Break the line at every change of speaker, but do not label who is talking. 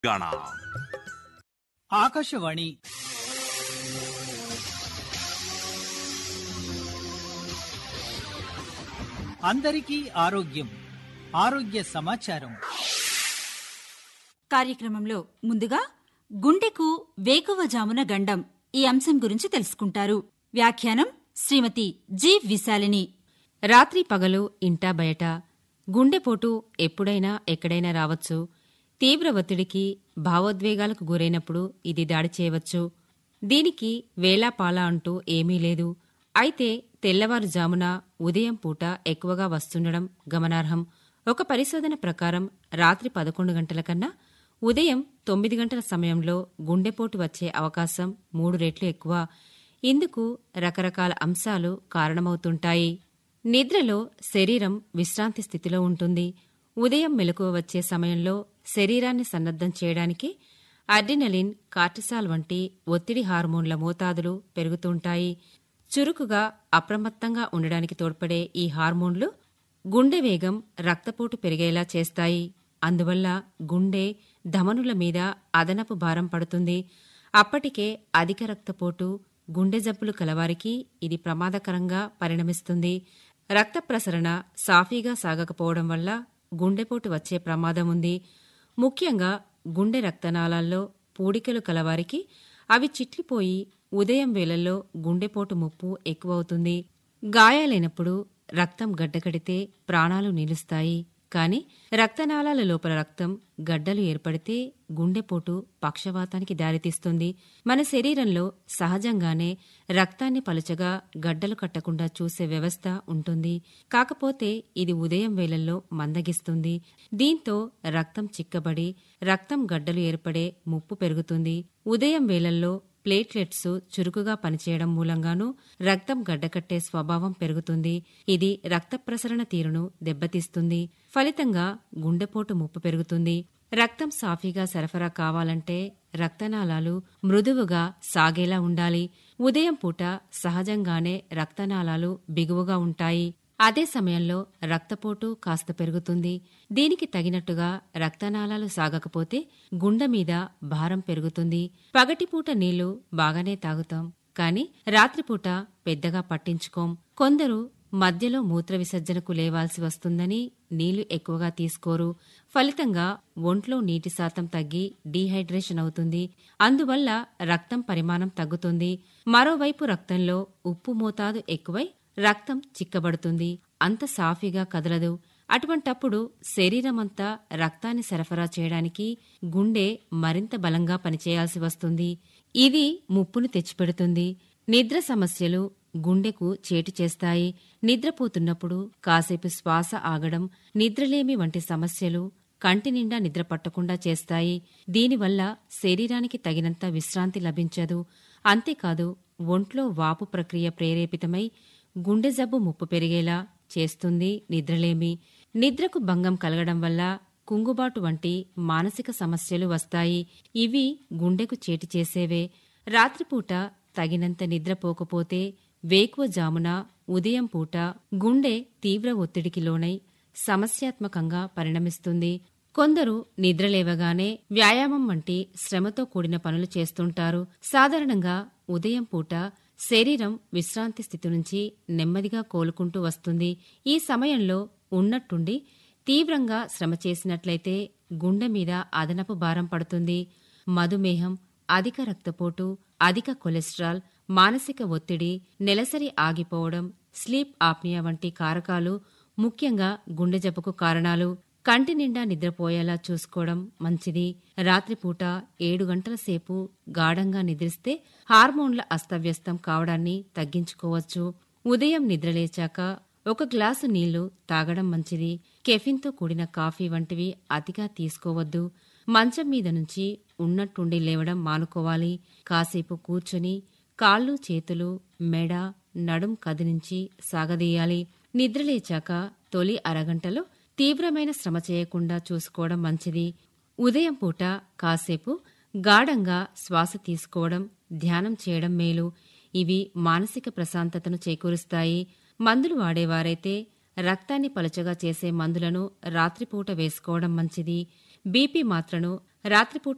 తెలంగాణ
ఆకాశవాణి అందరికీ ఆరోగ్యం ఆరోగ్య సమాచారం
కార్యక్రమంలో ముందుగా గుండెకు వేకువజామున గండం ఈ అంశం గురించి తెలుసుకుంటారు వ్యాఖ్యానం శ్రీమతి జి విశాలిని
రాత్రి పగలు ఇంటా బయట గుండెపోటు ఎప్పుడైనా ఎక్కడైనా రావచ్చు తీవ్ర ఒత్తిడికి భావోద్వేగాలకు గురైనప్పుడు ఇది దాడి చేయవచ్చు దీనికి వేలాపాలా అంటూ ఏమీ లేదు అయితే తెల్లవారుజామున ఉదయం పూట ఎక్కువగా వస్తుండడం గమనార్హం ఒక పరిశోధన ప్రకారం రాత్రి పదకొండు గంటల కన్నా ఉదయం తొమ్మిది గంటల సమయంలో గుండెపోటు వచ్చే అవకాశం మూడు రెట్లు ఎక్కువ ఇందుకు రకరకాల అంశాలు కారణమవుతుంటాయి నిద్రలో శరీరం విశ్రాంతి స్థితిలో ఉంటుంది ఉదయం మెలకువ వచ్చే సమయంలో శరీరాన్ని సన్నద్ధం చేయడానికి అడ్రినలిన్ కార్టిసాల్ వంటి ఒత్తిడి హార్మోన్ల మోతాదులు పెరుగుతుంటాయి చురుకుగా అప్రమత్తంగా ఉండడానికి తోడ్పడే ఈ హార్మోన్లు గుండె వేగం రక్తపోటు పెరిగేలా చేస్తాయి అందువల్ల గుండె ధమనుల మీద అదనపు భారం పడుతుంది అప్పటికే అధిక రక్తపోటు గుండె జబ్బులు కలవారికి ఇది ప్రమాదకరంగా పరిణమిస్తుంది రక్త ప్రసరణ సాఫీగా సాగకపోవడం వల్ల గుండెపోటు వచ్చే ప్రమాదం ఉంది ముఖ్యంగా గుండె రక్తనాళాల్లో పూడికలు కలవారికి అవి చిట్లిపోయి ఉదయం వేళల్లో గుండెపోటు ముప్పు ఎక్కువవుతుంది గాయాలైనప్పుడు రక్తం గడ్డకడితే ప్రాణాలు నిలుస్తాయి కాని రక్తనాళాల లోపల రక్తం గడ్డలు ఏర్పడితే గుండెపోటు పక్షవాతానికి దారితీస్తుంది మన శరీరంలో సహజంగానే రక్తాన్ని పలుచగా గడ్డలు కట్టకుండా చూసే వ్యవస్థ ఉంటుంది కాకపోతే ఇది ఉదయం వేళల్లో మందగిస్తుంది దీంతో రక్తం చిక్కబడి రక్తం గడ్డలు ఏర్పడే ముప్పు పెరుగుతుంది ఉదయం వేళల్లో ప్లేట్లెట్స్ చురుకుగా పనిచేయడం మూలంగానూ రక్తం గడ్డకట్టే స్వభావం పెరుగుతుంది ఇది రక్త ప్రసరణ తీరును దెబ్బతీస్తుంది ఫలితంగా గుండెపోటు ముప్పు పెరుగుతుంది రక్తం సాఫీగా సరఫరా కావాలంటే రక్తనాళాలు మృదువుగా సాగేలా ఉండాలి ఉదయం పూట సహజంగానే రక్తనాళాలు బిగువుగా ఉంటాయి అదే సమయంలో రక్తపోటు కాస్త పెరుగుతుంది దీనికి తగినట్టుగా రక్తనాళాలు సాగకపోతే గుండె మీద భారం పెరుగుతుంది పగటిపూట నీళ్లు బాగానే తాగుతాం కాని రాత్రిపూట పెద్దగా పట్టించుకోం కొందరు మధ్యలో మూత్ర విసర్జనకు లేవాల్సి వస్తుందని నీళ్లు ఎక్కువగా తీసుకోరు ఫలితంగా ఒంట్లో నీటి శాతం తగ్గి డీహైడ్రేషన్ అవుతుంది అందువల్ల రక్తం పరిమాణం తగ్గుతుంది మరోవైపు రక్తంలో ఉప్పు మోతాదు ఎక్కువై రక్తం చిక్కబడుతుంది అంత సాఫీగా కదలదు అటువంటప్పుడు శరీరమంతా రక్తాన్ని సరఫరా చేయడానికి గుండె మరింత బలంగా పనిచేయాల్సి వస్తుంది ఇది ముప్పును తెచ్చిపెడుతుంది నిద్ర సమస్యలు గుండెకు చేటు చేస్తాయి నిద్రపోతున్నప్పుడు కాసేపు శ్వాస ఆగడం నిద్రలేమి వంటి సమస్యలు కంటి నిండా నిద్ర పట్టకుండా చేస్తాయి దీనివల్ల శరీరానికి తగినంత విశ్రాంతి లభించదు అంతేకాదు ఒంట్లో వాపు ప్రక్రియ ప్రేరేపితమై గుండె జబ్బు ముప్పు పెరిగేలా చేస్తుంది నిద్రలేమి నిద్రకు భంగం కలగడం వల్ల కుంగుబాటు వంటి మానసిక సమస్యలు వస్తాయి ఇవి గుండెకు చేటి చేసేవే రాత్రిపూట తగినంత నిద్రపోకపోతే వేకువజామున ఉదయం పూట గుండె తీవ్ర ఒత్తిడికి లోనై సమస్యాత్మకంగా పరిణమిస్తుంది కొందరు నిద్రలేవగానే వ్యాయామం వంటి శ్రమతో కూడిన పనులు చేస్తుంటారు సాధారణంగా ఉదయం పూట శరీరం విశ్రాంతి స్థితి నుంచి నెమ్మదిగా కోలుకుంటూ వస్తుంది ఈ సమయంలో ఉన్నట్టుండి తీవ్రంగా శ్రమ చేసినట్లయితే గుండె మీద అదనపు భారం పడుతుంది మధుమేహం అధిక రక్తపోటు అధిక కొలెస్ట్రాల్ మానసిక ఒత్తిడి నెలసరి ఆగిపోవడం స్లీప్ ఆప్నియా వంటి కారకాలు ముఖ్యంగా గుండె జబ్బుకు కారణాలు కంటి నిండా నిద్రపోయేలా చూసుకోవడం మంచిది రాత్రిపూట ఏడు గంటల సేపు గాఢంగా నిద్రిస్తే హార్మోన్ల అస్తవ్యస్తం కావడాన్ని తగ్గించుకోవచ్చు ఉదయం నిద్రలేచాక ఒక గ్లాసు నీళ్లు తాగడం మంచిది కెఫిన్తో కూడిన కాఫీ వంటివి అతిగా తీసుకోవద్దు మంచం మీద నుంచి ఉన్నట్టుండి లేవడం మానుకోవాలి కాసేపు కూర్చుని కాళ్ళు చేతులు మెడ నడుం కదిలించి సాగదీయాలి నిద్రలేచాక తొలి అరగంటలో తీవ్రమైన శ్రమ చేయకుండా చూసుకోవడం మంచిది ఉదయం పూట కాసేపు గాఢంగా శ్వాస తీసుకోవడం ధ్యానం చేయడం మేలు ఇవి మానసిక ప్రశాంతతను చేకూరుస్తాయి మందులు వాడేవారైతే రక్తాన్ని పలుచగా చేసే మందులను రాత్రిపూట వేసుకోవడం మంచిది బీపీ మాత్రను రాత్రిపూట